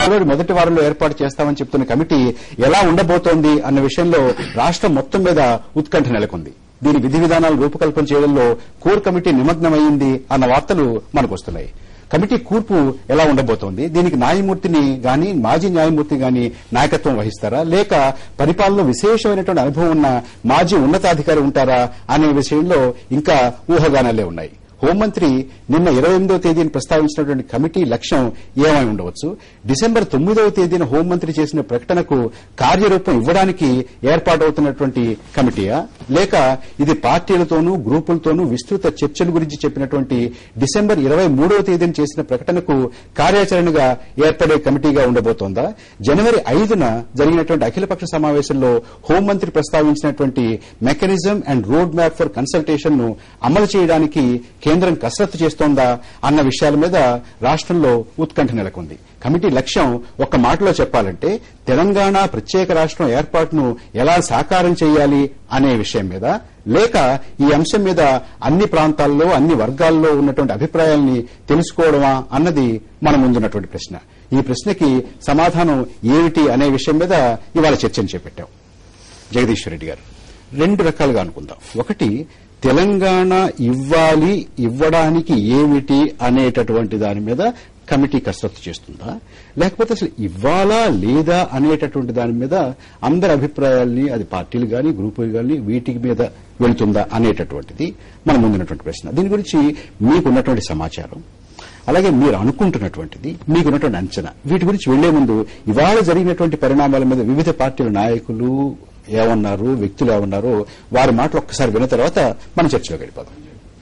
ఫిబ్రవరి మొదటి వారంలో ఏర్పాటు చేస్తామని చెప్తున్న కమిటీ ఎలా ఉండబోతోంది అన్న విషయంలో రాష్ట్రం మొత్తం మీద ఉత్కంఠ నెలకొంది దీని విధి విధానాలు రూపకల్పన చేయడంలో కోర్ కమిటీ నిమగ్నమైంది అన్న వార్తలు మనకు వస్తున్నాయి కమిటీ కూర్పు ఎలా ఉండబోతోంది దీనికి న్యాయమూర్తిని గాని మాజీ న్యాయమూర్తి గాని నాయకత్వం వహిస్తారా లేక పరిపాలనలో విశేషమైనటువంటి అనుభవం ఉన్న మాజీ ఉన్నతాధికారి ఉంటారా అనే విషయంలో ఇంకా ఊహాగానాలే ఉన్నాయి హోంమంత్రి నిన్న ఇరవై ఎనిమిదవ తేదీని ప్రస్తావించినటువంటి కమిటీ లక్ష్యం ఏమై ఉండవచ్చు డిసెంబర్ తొమ్మిదవ తేదీన హోంమంత్రి చేసిన ప్రకటనకు కార్యరూపం ఇవ్వడానికి ఏర్పాటవుతున్నటువంటి కమిటీయా లేక ఇది పార్టీలతోనూ గ్రూపులతోనూ విస్తృత చర్చల గురించి చెప్పినటువంటి డిసెంబర్ ఇరవై మూడవ తేదీన చేసిన ప్రకటనకు కార్యాచరణగా ఏర్పడే కమిటీగా ఉండబోతోందా జనవరి ఐదున జరిగినటువంటి అఖిలపక్ష సమావేశంలో హోంమంత్రి ప్రస్తావించినటువంటి mechanism and road map for consultation ను అమలు చేయడానికి కేంద్రం కసరత్తు చేస్తోందా అన్న విషయాల మీద రాష్ట్రంలో ఉత్కంఠ నెలకొంది కమిటీ లక్ష్యం ఒక్క మాటలో చెప్పాలంటే తెలంగాణ ప్రత్యేక రాష్ట్రం ఏర్పాటును ఎలా సాకారం చేయాలి అనే విషయం మీద లేక ఈ అంశం మీద అన్ని ప్రాంతాల్లో అన్ని వర్గాల్లో ఉన్నటువంటి అభిప్రాయాల్ని తెలుసుకోవడమా అన్నది మన ముందున్నటువంటి ప్రశ్న ఈ ప్రశ్నకి సమాధానం ఏమిటి అనే విషయం మీద ఇవాళ చర్చను చేపట్టాం జగదీశ్వర్ రెడ్డి గారు రెండు రకాలుగా అనుకుందాం ఒకటి తెలంగాణ ఇవ్వాలి ఇవ్వడానికి ఏమిటి అనేటటువంటి దాని మీద కమిటీ కసరత్తు చేస్తుందా లేకపోతే అసలు ఇవ్వాలా లేదా అనేటటువంటి దాని మీద అందరి అభిప్రాయాల్ని అది పార్టీలు గాని గ్రూపులు గాని వీటి మీద వెళుతుందా అనేటటువంటిది మన ముందున్నటువంటి ప్రశ్న దీని గురించి మీకున్నటువంటి సమాచారం అలాగే మీరు అనుకుంటున్నటువంటిది మీకున్నటువంటి అంచనా వీటి గురించి వెళ్లే ముందు ఇవాళ జరిగినటువంటి పరిణామాల మీద వివిధ పార్టీల నాయకులు ఏమన్నారు వ్యక్తులు ఏమన్నారో వారి మాటలు ఒక్కసారి విన్న తర్వాత మన చర్చలో గడిపోదాం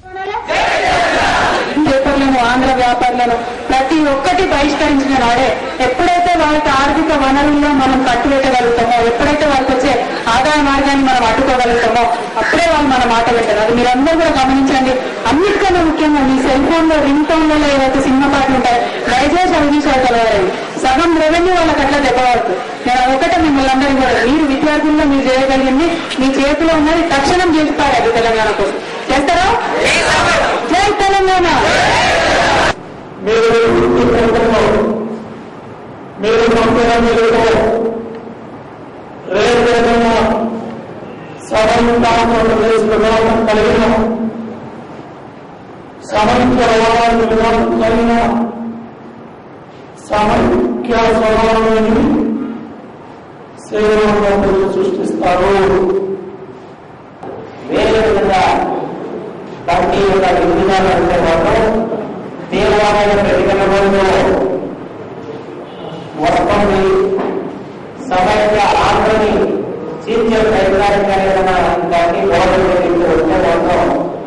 పేపర్లను ఆంధ్ర వ్యాపారులను ప్రతి ఒక్కటి బహిష్కరించిన నాడే ఎప్పుడైతే వాళ్ళకి ఆర్థిక వనరుల్లో మనం కట్టుబెట్టగలుగుతామో ఎప్పుడైతే వాళ్ళకి వచ్చే ఆదాయ మార్గాన్ని మనం అడ్డుకోగలుగుతామో అప్పుడే వాళ్ళు మన మాట పెట్టారు అది మీరందరూ కూడా గమనించండి అన్నిటికన్నా ముఖ్యంగా మీ సెల్ ఫోన్ లో రింగ్ టోన్ లో ఏవైతే సినిమా పాటలు ఉంటాయో దయచేసి అవి విషయాలు కలవాలండి సగం రెవెన్యూ వాళ్ళకి అట్లా దెబ్బపడుతుంది నేను ఒకటే మిమ్మల్ని అందరినీ కూడా మీరు విద్యార్థుల్లో మీరు చేయగలిగింది మీ చేతిలో ఉన్నది తక్షణం చేసి పాడాలి తెలంగాణ కోసం చేస్తారా జై తెలంగాణ మీరు వృత్తి ప్రాంతంలో మీరు పంపిన మీరు రేపేదైన సమన్వయ విధానం కలిగిన సమైక్య రవాణా విధానం కలిగిన సమైక్య స్వభావాన్ని సేవలను సృష్టిస్తారు వేరే విధంగా పార్టీ యొక్క విధానాలు అంటే మాత్రం తీవ్రమైన ప్రతికరణలో వస్తుంది సమైక్య ఆంధ్రని చీల్చే ప్రయత్నానికి ఏదైనా దాన్ని గవర్నమెంట్ నుంచి వస్తే మాత్రం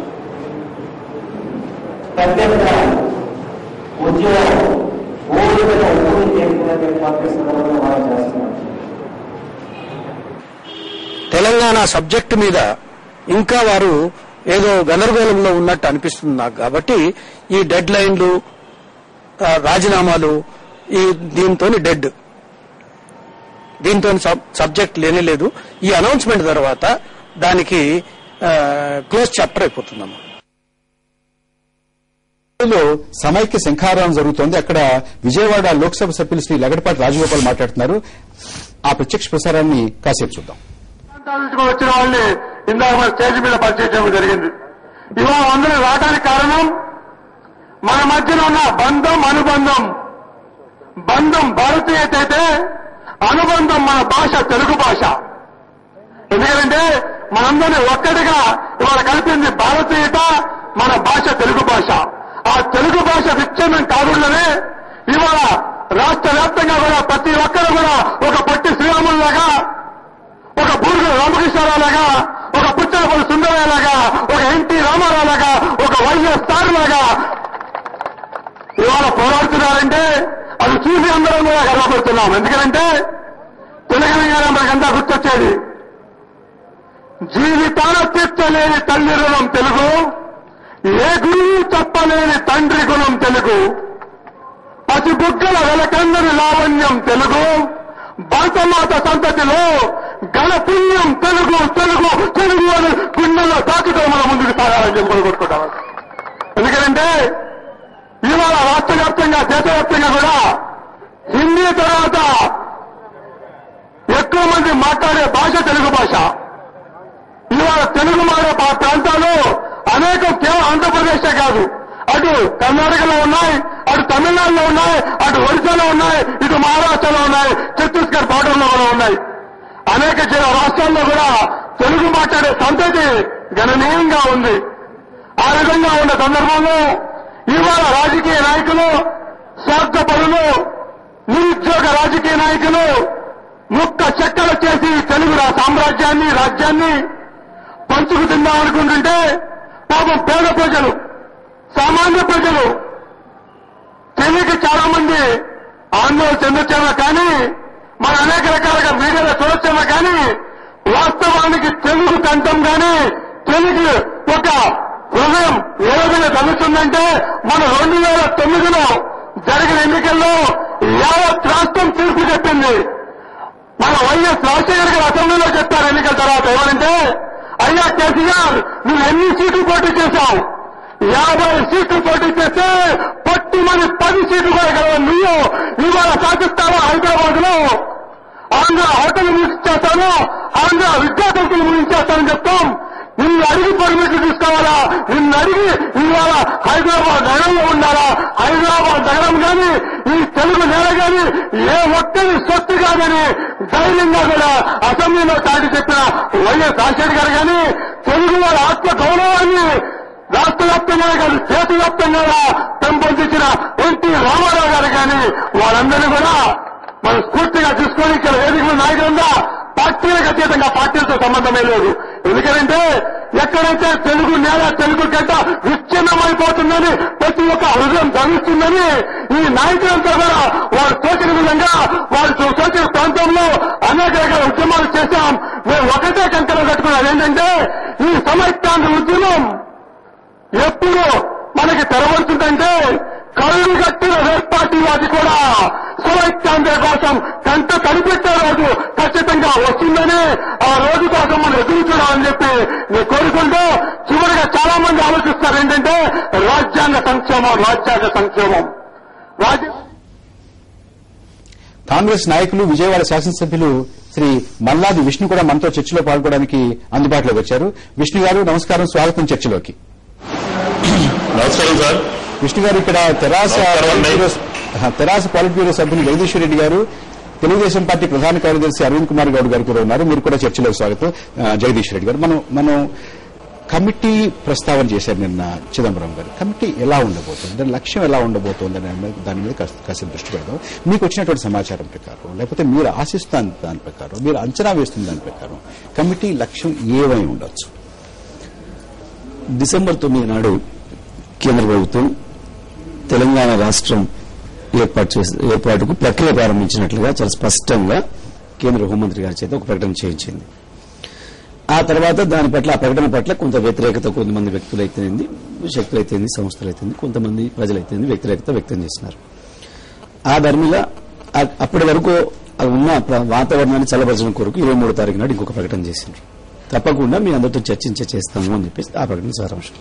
పెద్ద ఎత్తున ఉద్యోగం ఊరికను ఊరి చేసుకునేటువంటి కాంగ్రెస్ సందర్భంగా మనం చేస్తున్నాం తెలంగాణ సబ్జెక్టు మీద ఇంకా వారు ఏదో గందరగోళంలో ఉన్నట్టు అనిపిస్తుంది నాకు కాబట్టి ఈ డెడ్ లైన్లు ఆ, రాజీనామాలు ఈ దీంతో డెడ్ దీంతో సబ్జెక్ట్ లేనే లేదు ఈ అనౌన్స్మెంట్ తర్వాత దానికి క్లోజ్ చాప్టర్ అయిపోతుందమ్మా లో సమైక్య శంఖారావం జరుగుతోంది అక్కడ విజయవాడ లోక్సభ సభ్యులు శ్రీ లగడపాటి రాజగోపాల్ మాట్లాడుతున్నారు ఆ ప్రత్యక్ష ప్రసారాన్ని కాసేపు చూద్దాం ప్రాంతాల నుంచి వచ్చిన వాళ్ళని ఇందాక మన స్టేజ్ మీద పరిచయం చేయడం జరిగింది ఇవాళ అందరూ రావడానికి కారణం మన మధ్యన ఉన్న బంధం అనుబంధం బంధం భారతీయత అయితే అనుబంధం మన భాష తెలుగు భాష ఎందుకంటే మనందరినీ ఒక్కటిగా ఇవాళ కలిపింది భారతీయత మన భాష తెలుగు భాష ఆ తెలుగు భాష విచ్ఛిన్నం కాకుండానే ఇవాళ రాష్ట్ర వ్యాప్తంగా కూడా ప్రతి ఒక్కరు కూడా ఒక పొట్టి శ్రీరాముల్లాగా ఒక బూరుగుల రామకృష్ణారావు లాగా ఒక పుచ్చలపల్లి సుందరయ్య లాగా ఒక ఎన్టీ రామారావు లాగా ఒక వైఎస్ఆర్ లాగా ఇవాళ పోరాడుతున్నారంటే అది చూసి అందరం కూడా గర్వపడుతున్నాం ఎందుకంటే తెలంగాణ మనకంతా గుర్తొచ్చేది జీవితాన తీర్చలేని తల్లి రుణం తెలుగు ఏ గురువు చెప్పలేని తండ్రి గుణం తెలుగు పసి బుగ్గల వెలకందని లావణ్యం తెలుగు భారతమాత సంతతిలో గణపుణ్యం తెలుగు తెలుగు తెలుగు అని గుండెల్లో తాకుతూ మనం ముందుకు సాగాలని చెప్పి కొట్టుకుంటాం ఎందుకంటే ఇవాళ రాష్ట్ర వ్యాప్తంగా దేశవ్యాప్తంగా కూడా హిందీ తర్వాత ఎక్కువ మంది మాట్లాడే భాష తెలుగు భాష ఇవాళ తెలుగు మాడే పా- ప్రాంతాలు అనేకం కేవలం ఆంధ్రప్రదేశే కాదు అటు కర్ణాటకలో ఉన్నాయి అటు తమిళనాడులో ఉన్నాయి అటు ఒడిశాలో ఉన్నాయి ఇటు మహారాష్ట్రలో ఉన్నాయి ఛత్తీస్గఢ్ బార్డర్లో కూడా ఉన్నాయి అనేక జిల్లా రాష్ట్రాల్లో కూడా తెలుగు మాట్లాడే సంతతి గణనీయంగా ఉంది ఆ విధంగా ఉన్న సందర్భంలో ఇవాళ రాజకీయ నాయకులు స్వార్థ పనులు నిరుద్యోగ రాజకీయ నాయకులు ముక్క చెక్కలు చేసి తెలుగు రా- సామ్రాజ్యాన్ని రాజ్యాన్ని పంచుకు తిందాం అనుకుంటుంటే పాపం పేద ప్రజలు సామాన్య ప్రజలు తెలియక చాలా మంది ఆందోళన చెందొచ్చేమో కానీ మన అనేక రకాలుగా మీడియాలో చూడొచ్చేమో కానీ వాస్తవానికి తెలుగు కంఠం కానీ తెలుగు ఒక హృదయం ఏ విధంగా తగ్గుతుందంటే మన రెండు వేల తొమ్మిదిలో జరిగిన ఎన్నికల్లో యావత్ రాష్ట్రం తీర్పు చెప్పింది మన వైఎస్ రాజశేఖర్ గారు అసెంబ్లీలో చెప్పారు ఎన్నికల తర్వాత ఏమంటే అయ్యా కేసీఆర్ నువ్వు ఎన్ని సీట్లు పోటీ చేశావు యాభై సీట్లు పోటీ చేస్తే పట్టుమని పది సీట్లు కూడా గెలవ నువ్వు ఇవాళ సాధిస్తావా హైదరాబాద్ లో ఆంధ్ర హోటల్ ముగించేస్తాను ఆంధ్ర విద్యార్థులు ముగించేస్తానని చెప్తాం నిన్ను అడిగి పర్మిట్లు తీసుకోవాలా నిన్ను అడిగి ఇవాళ హైదరాబాద్ నగరంలో ఉండాలా హైదరాబాద్ నగరం కానీ ఈ తెలుగు నేల కానీ ఏ ఒక్కరి సొత్తు కాదని ధైర్యంగా కూడా అసెంబ్లీలో చాటి చెప్పిన వైఎస్ రాజశేఖర్ గారు కానీ తెలుగు వారి ఆత్మ గౌరవాన్ని రాష్ట్ర వ్యాప్తంగా కాదు దేశవ్యాప్తంగా కూడా పెంపొందించిన ఎన్టీ రామారావు గారు కానీ వాళ్ళందరినీ కూడా మనం స్ఫూర్తిగా తీసుకొని ఇక్కడ వేదిక నాయకులుగా పార్టీలకు అతీతంగా పార్టీలతో సంబంధమే లేదు ఎందుకంటే ఎక్కడైతే తెలుగు నేల తెలుగు గడ్డ విచ్ఛిన్నమైపోతుందని ప్రతి ఒక్క హృదయం ధరిస్తుందని ఈ నాయకులంతా కూడా వారు తోచిన విధంగా వారు తోచిన ప్రాంతంలో అనేక రకాల ఉద్యమాలు చేశాం మేము ఒకటే కంకణం కట్టుకున్నాం అదేంటంటే ఈ సమైక్యాంధ్ర ఉద్యమం ఎప్పుడు మనకి తెరవడుతుందంటే కళ్ళు కట్టిన రెడ్ పార్టీ వాది కూడా సమైక్యాంధ్ర కోసం కంట కనిపెట్టే రోజు ఖచ్చితంగా వస్తుందని ఆ రోజు కోసం మనం ఎదురు చూడాలని చెప్పి నేను కోరుకుంటూ చివరిగా చాలా మంది ఆలోచిస్తారు ఏంటంటే రాజ్యాంగ సంక్షేమం రాజ్యాంగ సంక్షేమం రాజ్య కాంగ్రెస్ నాయకులు విజయవాడ శాసనసభ్యులు శ్రీ మల్లాది విష్ణు కూడా మనతో చర్చలో పాల్గొనడానికి అందుబాటులోకి వచ్చారు విష్ణు గారు నమస్కారం స్వాగతం చర్చలోకి నమస్కారం సార్ విష్ణు గారు ఇక్కడ తెరాస నమస్కారం అండి. పాలిట్ బ్యూరో- ఆహా, తెరాస పాలిట్ బ్యూరో సభ్యులు జగదీశ్వర్ రెడ్డి గారు తెలుగుదేశం పార్టీ ప్రధాన కార్యదర్శి అరవింద్ కుమార్ గౌడ్ గారు కూడా ఉన్నారు మీరు కూడా చర్చలో స్వాగతం ఆ, జగదీష్ రెడ్డి గారు మనం మనం కమిటీ ప్రస్తావన చేశారు నిన్న చిదంబరం గారు కమిటీ ఎలా ఉండబోతుంది దాని లక్ష్యం ఎలా ఉండబోతోంది అనే మీద- దాని మీద కాస్త కాసేపు దృష్టి పెడదాం మీకు వచ్చినటువంటి సమాచారం ప్రకారం లేకపోతే మీరు ఆశిస్తున్న దాని ప్రకారం మీరు అంచనా వేస్తున్న దాని ప్రకారం కమిటీ లక్ష్యం ఏమై ఉండొచ్చు డిసెంబర్ తొమ్మిది నాడు కేంద్ర ప్రభుత్వం తెలంగాణ రాష్ట్రం ఏర్పాటు చేసి ఏర్పాటుకు ప్రక్రియ ప్రారంభించినట్లుగా చాలా స్పష్టంగా కేంద్ర హోంమంత్రి గారి చేత ఒక ప్రకటన చేయించింది ఆ తర్వాత దాని పట్ల ఆ ప్రకటన పట్ల కొంత వ్యతిరేకత కొంతమంది వ్యక్తులైతేంది శక్తులైతేంది సంస్థలైతేంది కొంతమంది ప్రజలైతేంది వ్యతిరేకత వ్యక్తం చేసినారు ఆ ధర్మిగా ఆ- అప్పటి వరకు ఆ ఉన్న ప్ర- వాతావరణాన్ని చల్లబరచడం కొరకు ఇరవై మూడో తారీఖు నాడు ఇంకొక ప్రకటన చేసిండ్రు తప్పకుండా మీ అందరితో చర్చించ చేస్తాము అని చెప్పేసి ఆ ప్రకటన సారాంశం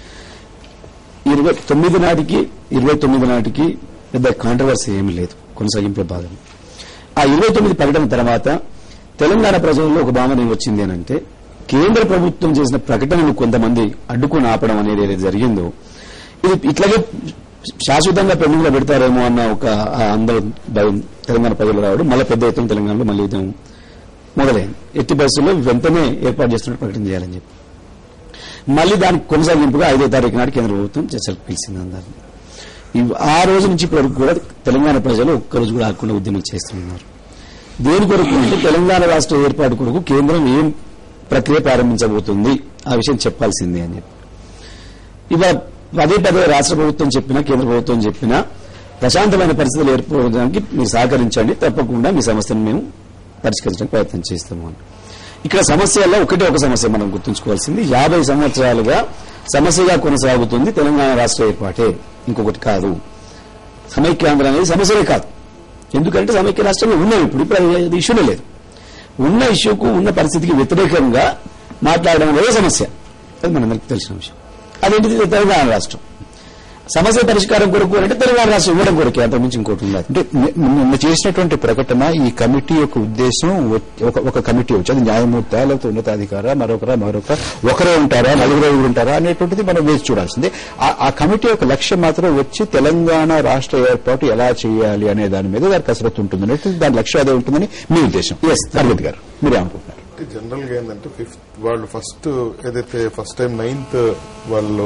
ఇరవై తొమ్మిది నాటికి ఇరవై తొమ్మిది నాటికి పెద్ద కాంట్రవర్సీ ఏమీ లేదు కొనసాగింపుల భాగం ఆ ఇరవై తొమ్మిది ప్రకటన తర్వాత తెలంగాణ ప్రజల్లో ఒక భావన ఏం వచ్చింది అని అంటే కేంద్ర ప్రభుత్వం చేసిన ప్రకటనను కొంతమంది అడ్డుకుని ఆపడం అనేది ఏదైతే జరిగిందో ఇది ఇట్లాగే శాశ్వతంగా పెండింగ్ లో పెడతారేమో అన్న ఒక ఆ అందరం భయం తెలంగాణ ప్రజలు రావడం మళ్ళీ పెద్ద ఎత్తున తెలంగాణలో మళ్ళీ ఉద్యమం మొదలైంది ఎట్టి పరిస్థితుల్లో వెంటనే ఏర్పాటు చేస్తున్నట్టు ప్రకటన చేయాలని చెప్పి మళ్ళీ దానికి కొనసాగింపుగా ఐదో తారీఖు నాడు కేంద్ర ప్రభుత్వం చర్చలకు పిలిచింది అందరినీ ఇవ్- ఆ రోజు నుంచి ఇప్పటి వరకు కూడా తెలంగాణ ప్రజలు ఒక్కరోజు కూడా ఆకుండా ఉద్యమం చేస్తున్నారు దేని కొరకు అంటే తెలంగాణ రాష్ట్ర ఏర్పాటు కొరకు కేంద్రం ఏం ప్రక్రియ ప్రారంభించబోతుంది ఆ విషయం చెప్పాల్సిందే అని చెప్పి ఇవాళ పదే పదే రాష్ట్ర ప్రభుత్వం చెప్పినా కేంద్ర ప్రభుత్వం చెప్పినా ప్రశాంతమైన పరిస్థితులు ఏర్పడడానికి మీరు సహకరించండి తప్పకుండా మీ సమస్యను మేము పరిష్కరించడానికి ప్రయత్నం చేస్తాము అని ఇక్కడ సమస్యల్లో ఒకటే ఒక సమస్య మనం గుర్తుంచుకోవాల్సింది యాభై సంవత్సరాలుగా సమస్యగా కొనసాగుతుంది తెలంగాణ రాష్ట్ర ఏర్పాటే ఇంకొకటి కాదు సమైక్యాంధ్ర అనేది సమస్యలే కాదు ఎందుకంటే సమైక్య రాష్ట్రంలో ఉన్నాం ఇప్పుడు ఇప్పుడు అది ఇష్యూనే లేదు ఉన్న ఇష్యూకు ఉన్న పరిస్థితికి వ్యతిరేకంగా మాట్లాడడం అనేది సమస్య అది మనందరికీ తెలిసిన విషయం అదేంటిది తెలంగాణ రాష్ట్రం సమస్య పరిష్కారం కొరకు అంటే తెలంగాణ రాష్ట్రం ఇవ్వడం కొరకే అంత మించి ఇంకోటి ఉన్నది అంటే ని- నిన్న చేసినటువంటి ప్రకటన ఈ కమిటీ యొక్క ఉద్దేశం వ- ఒక ఒక కమిటీ వచ్చి అది న్యాయమూర్తి లేకపోతే ఉన్నతాధికార మరొకరా మరొక ఒకరే ఉంటారా నలుగురు ఐదుగురు ఉంటారా అనేటువంటిది మనం వేసి చూడాల్సిందే ఆ- ఆ కమిటీ యొక్క లక్ష్యం మాత్రం వచ్చి తెలంగాణ రాష్ట్ర ఏర్పాటు ఎలా చేయాలి అనే దాని మీద దాని కసరత్తు ఉంటుంది అనేది దాని లక్ష్యం అదే ఉంటుందని మీ ఉద్దేశం ఎస్ అరవింద్ గారు మీరేమనుకుంటున్నారు అంటే జనరల్ గా ఏంటంటే ఫిఫ్త్ వాళ్ళు ఫస్ట్ ఏదైతే ఫస్ట్ టైం నైన్త్ వాళ్ళు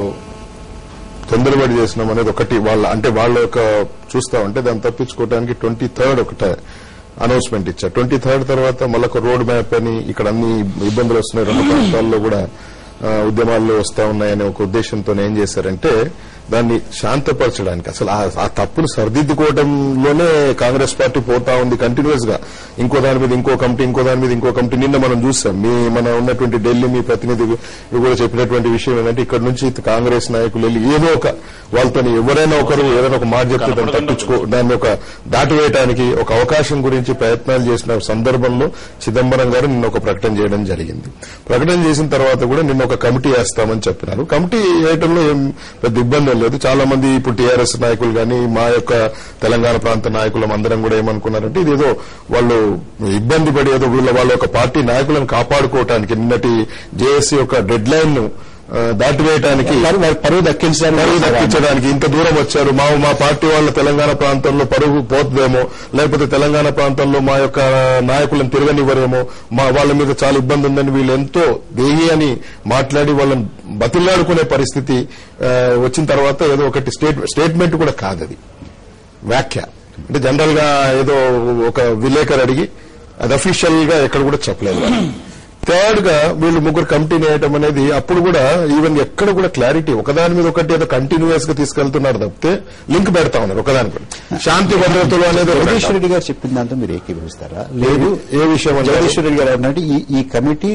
తొందరపడి చేసినాం అనేది ఒకటి వాళ్ళ అంటే వాళ్ళ యొక్క చూస్తా ఉంటే దాన్ని తప్పించుకోవడానికి ట్వంటీ థర్డ్ ఒకటే అనౌన్స్మెంట్ ఇచ్చారు ట్వంటీ థర్డ్ తర్వాత మళ్ళీ ఒక రోడ్ మ్యాప్ అని ఇక్కడ అన్ని ఇబ్బందులు వస్తున్నాయి రెండు ప్రాంతాల్లో కూడా ఆ, ఉద్యమాలు వస్తా ఉన్నాయనే ఒక ఉద్దేశంతో ఏం చేశారంటే దాన్ని శాంతపరచడానికి అసలు ఆ- ఆ తప్పును సరిదిద్దుకోవడంలోనే కాంగ్రెస్ పార్టీ పోతా ఉంది కంటిన్యూస్ గా ఇంకో దాని మీద ఇంకో కమిటీ ఇంకో దాని మీద ఇంకో కమిటీ నిన్న మనం చూసాం మీ మన ఉన్నటువంటి ఢిల్లీ మీ ప్రతినిధి కూడా చెప్పినటువంటి విషయం ఏంటంటే ఇక్కడ నుంచి కాంగ్రెస్ నాయకులు వెళ్ళి ఏదో ఒక వాళ్ళతో ఎవరైనా ఒకరు ఏదైనా ఒక మాట చెప్తే దాన్ని తప్పించుకో దాన్ని ఒక దాటివేయడానికి ఒక అవకాశం గురించి ప్రయత్నాలు చేసిన సందర్భంలో చిదంబరం గారు నిన్న ఒక ప్రకటన చేయడం జరిగింది ప్రకటన చేసిన తర్వాత కూడా నిన్న ఒక కమిటీ వేస్తామని చెప్పినారు కమిటీ వేయటంలో ఏం పెద్ద ఇబ్బంది ఏం లేదు చాలా మంది ఇప్పుడు టీఆర్ఎస్ నాయకులు కానీ మా యొక్క తెలంగాణ ప్రాంత నాయకులం అందరం కూడా ఏమనుకున్నారంటే ఇదేదో వాళ్ళు ఇబ్బంది పడి ఏదో వీళ్ళ వాళ్ళ యొక్క పార్టీ నాయకులను కాపాడుకోవటానికి నిన్నటి జేఏసీ యొక్క డెడ్ లైన్ ను ఆ, దాటివేయటానికి వారి- వారి పరువు దక్కించడానికి పరువు దక్కించడానికి ఇంత దూరం వచ్చారు మా మా పార్టీ వాళ్ళ తెలంగాణ ప్రాంతంలో పరుగు పోతుందేమో లేకపోతే తెలంగాణ ప్రాంతంలో మా యొక్క నాయకులను తిరగనివ్వరేమో మా వాళ్ళ మీద చాలా ఇబ్బంది ఉందని వీళ్ళు ఎంతో దేహి అని మాట్లాడి వాళ్ళని బతిలాడుకునే పరిస్థితి ఆ, వచ్చిన తర్వాత ఏదో ఒకటి స్టేట్ స్టేట్మెంట్ కూడా కాదది వ్యాఖ్య అంటే జనరల్ గా ఏదో ఒక విలేకరు అడిగి అది అఫీషియల్ గా ఎక్కడ కూడా చెప్పలేదు వాళ్ళు. థర్డ్ గా వీళ్ళు ముగ్గురు కమిటీ వేయటం అనేది అప్పుడు కూడా ఈవెన్ ఎక్కడ కూడా క్లారిటీ ఒకదాని మీద ఒకటి ఏదో కంటిన్యూస్ గా తీసుకెళ్తున్నారు తప్పితే లింక్ పెడతా ఉన్నారు ఒకదాని కూడా శాంతి భద్రతలు అనేది ఒకటి జగదీశ్వర అంటాం. రెడ్డి గారు చెప్పిన దాంతో మీరు ఏకీభవిస్తారా లేదు ఏ విషయం అంటే జగదీశ్వర రెడ్డి గారు ఏమన్నారంటే ఈ ఈ కమిటీ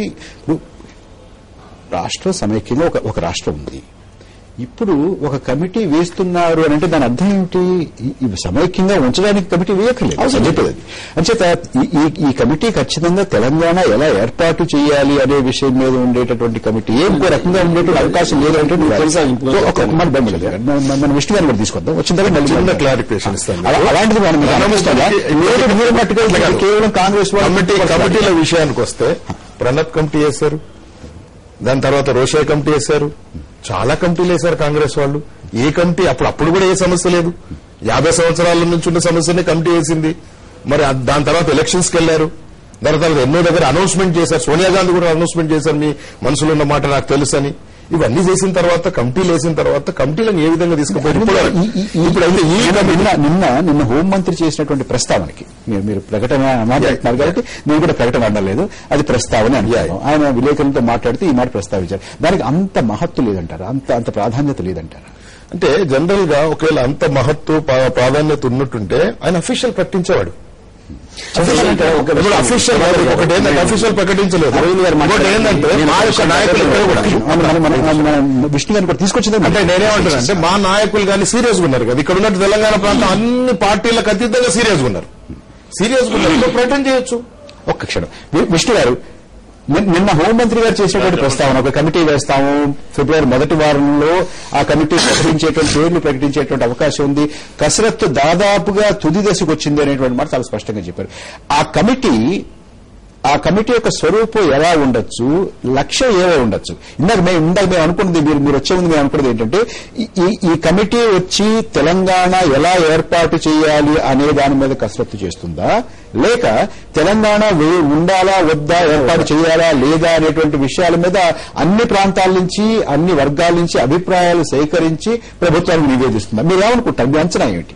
రాష్ట్ర సమైక్యంగా ఒక ఒక రాష్ట్రం ఉంది ఇప్పుడు ఒక కమిటీ వేస్తున్నారు అని అంటే దాని అర్థం ఏమిటి ఈ- ఈ సమైక్యంగా ఉంచడానికి కమిటీ వేయక్కర్లేదు అవసరం చెప్పేది అది అంచేత ఈ- ఈ ఈ కమిటీ ఖచ్చితంగా తెలంగాణ ఎలా ఏర్పాటు చేయాలి అనే విషయం మీద ఉండేటటువంటి కమిటీ ఏ ఇంకో రకంగా ఉండేటువంటి అవకాశం లేదు అంటే తెలుసా? ఇంకో ఒక మన బొమ్మ లేదు. మన- మన విష్ణు గారిని కూడా తీసుకొద్దాం వచ్చిన తర్వాత మళ్ళీ చిన్న మాట్లాడదాం. క్లారిఫికేషన్ ఇస్తాను అలా- అలాంటిది మనం మీకు అనిపిస్తుందా? లేదు, మీరు మట్టుకు కాదు. కేవలం కాంగ్రెస్ వాళ్ళు కమిటీ కమిటీల విషయానికి వస్తే ప్రణబ్ కమిటీ వేశారు దాని తర్వాత రోషే కమిటీ వేశారు చాలా కమిటీలు వేశారు కాంగ్రెస్ వాళ్ళు ఏ కమిటీ అప్పుడు అప్పుడు కూడా ఏ సమస్య లేదు యాభై సంవత్సరాల నుంచి ఉన్న సమస్యని కమిటీ వేసింది మరి ఆ- దాని తర్వాత ఎలక్షన్స్ కి వెళ్లారు దాని తర్వాత ఎన్నో దగ్గర అనౌన్స్మెంట్ చేశారు సోనియా గాంధీ కూడా అనౌన్స్మెంట్ చేశారు మీ మనసులో ఉన్న మాట నాకు తెలుసని ఇవన్నీ చేసిన తర్వాత కమిటీలు వేసిన తర్వాత కమిటీలను ఏ విధంగా తీసుకుపోయారు ఇప్పుడు ఈ- ఈ- ఈ- ఇప్పుడైతే ఈ నిన్న నిన్న నిన్న నిన్న హోంమంత్రి చేసినటువంటి ప్రస్తావనకి మీరు మీరు ప్రకటన మాట్లాడుతున్నారు కాబట్టి నేను కూడా ప్రకటన అనలేదు అది ప్రస్తావన అంటున్నాను ఆయన విలేకరులతో మాట్లాడితే ఈ మాట ప్రస్తావించారు దానికి అంత మహత్తు లేదంటారా అంత అంత ప్రాధాన్యత లేదంటారా అంటే జనరల్ గా ఒకవేళ అంత మహత్వ పా- ప్రాధాన్యత ఉన్నట్టుంటే ఆయన అఫీషియల్ ప్రకటించేవాడు ఇప్పుడు అఫీషియల్ ఒకటి ఏంటంటే అఫీషియల్ ప్రకటించలేదు ఇంకోటి ఏంటంటే మా యొక్క నాయకులు ఇద్దరు కూడా మన- మన- మన- మన- మన విష్ణు గారిని కూడా తీసుకొచ్చిందే అంటే నేనేమంటానంటే మా నాయకులు కానీ సీరియస్ గా ఉన్నారు కదా ఇక్కడ ఉన్నట్టు తెలంగాణ ప్రాంతం అన్ని పార్టీలకు అతీతంగా సీరియస్ గా ఉన్నారు సీరియస్ గా ఉన్నారు ఇంకో ప్రకటన చేయొచ్చు ఒక్క క్షణం వి- విష్ణు గారు నిన్న- నిన్న హోంమంత్రి గారు చేసినటువంటి ప్రస్తావన ఒక కమిటీ వేస్తాము ఫిబ్రవరి మొదటి వారంలో ఆ కమిటీ ప్రకటించేటువంటి పేర్లు ప్రకటించేటువంటి అవకాశం ఉంది కసరత్తు దాదాపుగా తుది దశకు వచ్చింది అనేటువంటి మాట చాలా స్పష్టంగా చెప్పారు ఆ కమిటీ ఆ కమిటీ యొక్క స్వరూపం ఎలా ఉండొచ్చు లక్ష్యం ఏవో ఉండొచ్చు ఇందాక మేము ఇందాక మేము అనుకున్నది మీరు మీరు వచ్చే ముందు మేము అనుకున్నది ఏంటంటే ఈ- ఈ ఈ కమిటీ వచ్చి తెలంగాణ ఎలా ఏర్పాటు చేయాలి అనే దాని మీద కసరత్తు చేస్తుందా లేక తెలంగాణ వే- ఉండాలా వద్దా ఏర్పాటు చేయాలా లేదా అనేటువంటి విషయాల మీద అన్ని ప్రాంతాల నుంచి అన్ని వర్గాల నుంచి అభిప్రాయాలు సేకరించి ప్రభుత్వానికి నివేదిస్తుందా మీరు ఏమనుకుంటారు మీ అంచనా ఏమిటి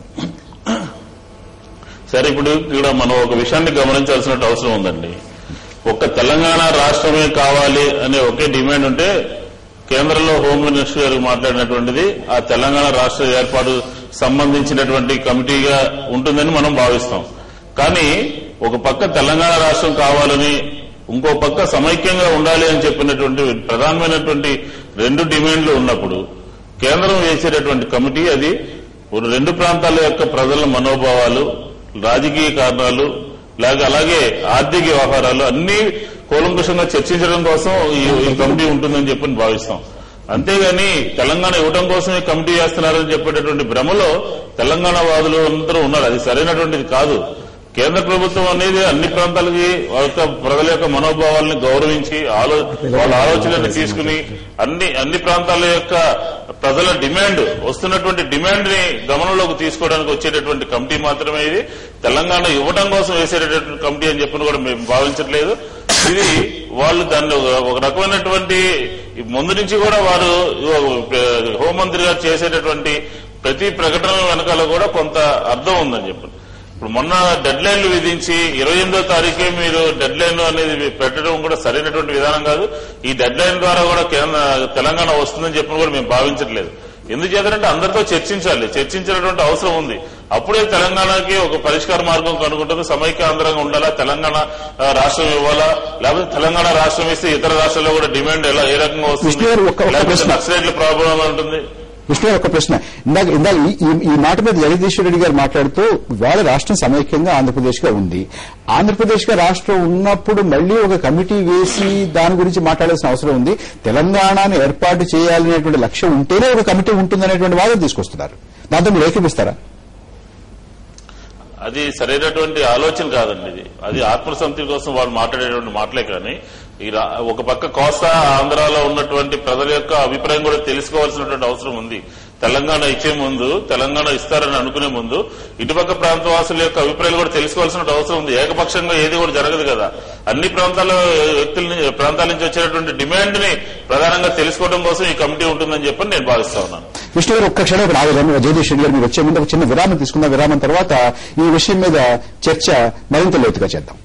సరే ఇప్పుడు ఇక్కడ మనం ఒక విషయాన్ని గమనించాల్సిన అవసరం ఉందండి ఒక్క తెలంగాణ రాష్ట్రమే కావాలి అనే ఒకే డిమాండ్ ఉంటే కేంద్రంలో హోమ్ మినిస్టర్ గారు మాట్లాడినటువంటిది ఆ తెలంగాణ రాష్ట్ర ఏర్పాటు సంబంధించినటువంటి కమిటీగా ఉంటుందని మనం భావిస్తాం కానీ ఒక పక్క తెలంగాణ రాష్ట్రం కావాలని ఇంకో పక్క సమైక్యంగా ఉండాలి అని చెప్పినటువంటి ప్రధానమైనటువంటి రెండు డిమాండ్లు ఉన్నప్పుడు కేంద్రం వేసేటటువంటి కమిటీ అది రెండు ప్రాంతాల యొక్క ప్రజల మనోభావాలు రాజకీయ కారణాలు లేక అలాగే ఆర్థిక వ్యవహారాలు అన్ని కూలంకుషంగా చర్చించడం కోసం ఈ ఈ కమిటీ ఉంటుందని చెప్పి భావిస్తాం అంతేగాని తెలంగాణ ఇవ్వడం కోసమే కమిటీ వేస్తున్నారని చెప్పేటటువంటి భ్రమలో తెలంగాణ వాదులు అందరూ ఉన్నారు అది సరైనటువంటిది కాదు కేంద్ర ప్రభుత్వం అనేది అన్ని ప్రాంతాలకి వాళ్ళ యొక్క ప్రజల యొక్క మనోభావాలను గౌరవించి ఆలో వాళ్ళ ఆలోచనలను తీసుకుని అన్ని అన్ని ప్రాంతాల యొక్క ప్రజల డిమాండ్ వస్తున్నటువంటి డిమాండ్ ని గమనంలోకి తీసుకోవడానికి వచ్చేటటువంటి కమిటీ మాత్రమే ఇది తెలంగాణ ఇవ్వడం కోసం వేసేటటువంటి కమిటీ అని చెప్పని కూడా మేము భావించట్లేదు ఇది వాళ్ళు దాన్ని ఒక- ఒక రకమైనటువంటి ముందు నుంచి కూడా వారు హోంమంత్రి గారు చేసేటటువంటి ప్రతి ప్రకటన వెనకాల కూడా కొంత అర్థం ఉందని చెప్పండి ఇప్పుడు మొన్న డెడ్ లైన్లు విధించి ఇరవై ఎనిమిదో తారీఖే మీరు డెడ్ లైన్ అనేది పెట్టడం కూడా సరైనటువంటి విధానం కాదు ఈ డెడ్ లైన్ ద్వారా కూడా కేంద్ర తెలంగాణ వస్తుందని చెప్పిన కూడా మేము భావించట్లేదు ఎందుచేతంటే అందరితో చర్చించాలి చర్చించినటువంటి అవసరం ఉంది అప్పుడే తెలంగాణకి ఒక పరిష్కార మార్గం కనుక్కుంటుంది సమైక్య ఆంధ్రంగా ఉండాలా తెలంగాణ ఆ, రాష్ట్రం ఇవ్వాలా లేకపోతే తెలంగాణ రాష్ట్రం ఇస్తే ఇతర రాష్ట్రాల్లో కూడా డిమాండ్ ఎలా ఏ రకంగా విష్ణు వస్తుంది గారు, ఒక్క- ఒక్క లేకపోతే ప్రశ్న. నక్సలైట్ల ప్రాబ్లం ఉంటుంది విష్ణు గారు ఒక ప్రశ్న ఇందాక ఇందాక ఈ- ఈ- ఈ మాట మీద జగదీశ్వర రెడ్డి గారు మాట్లాడుతూ వాళ్ళ రాష్ట్రం సమైక్యంగా ఆంధ్రప్రదేశ్ గా ఉంది ఆంధ్రప్రదేశ్ గా రాష్ట్రం ఉన్నప్పుడు మళ్లీ ఒక కమిటీ వేసి దాని గురించి మాట్లాడాల్సిన అవసరం ఉంది తెలంగాణను ఏర్పాటు చేయాలనేటువంటి లక్ష్యం ఉంటేనే ఒక కమిటీ ఉంటుందనేటువంటి వాదం తీసుకొస్తున్నారు దాంతో మీరు ఏకీపిస్తారా అది సరైనటువంటి ఆలోచన కాదండి ఇది అది ఆత్మసంతృప్తి కోసం వాళ్ళు మాట్లాడేటువంటి మాటలే కానీ ఈ రా- ఒక పక్క కోస్తా ఆంధ్రాలో ఉన్నటువంటి ప్రజల యొక్క అభిప్రాయం కూడా తెలుసుకోవాల్సినటువంటి అవసరం ఉంది తెలంగాణ ఇచ్చే ముందు తెలంగాణ ఇస్తారని అనుకునే ముందు ఇటుపక్క ప్రాంతవాసుల యొక్క అభిప్రాయాలు కూడా తెలుసుకోవాల్సిన అవసరం ఉంది ఏకపక్షంగా ఏది కూడా జరగదు కదా అన్ని ప్రాంతాల వ్యక్తుల నుంచి- ప్రాంతాల నుంచి వచ్చేటటువంటి డిమాండ్ ని ప్రధానంగా తెలుసుకోవడం కోసం ఈ కమిటీ ఉంటుందని చెప్పి నేను భావిస్తా ఉన్నాను విష్ణు గారు ఒక్క క్షణం ఇక్కడ ఆగదాం జగదీష్ రెడ్డి గారు మీరు వచ్చే ముందు ఒక చిన్న విరామం తీసుకుందాం విరామం తర్వాత ఈ విషయం మీద చర్చ మరింత లోతుగా చేద్దాం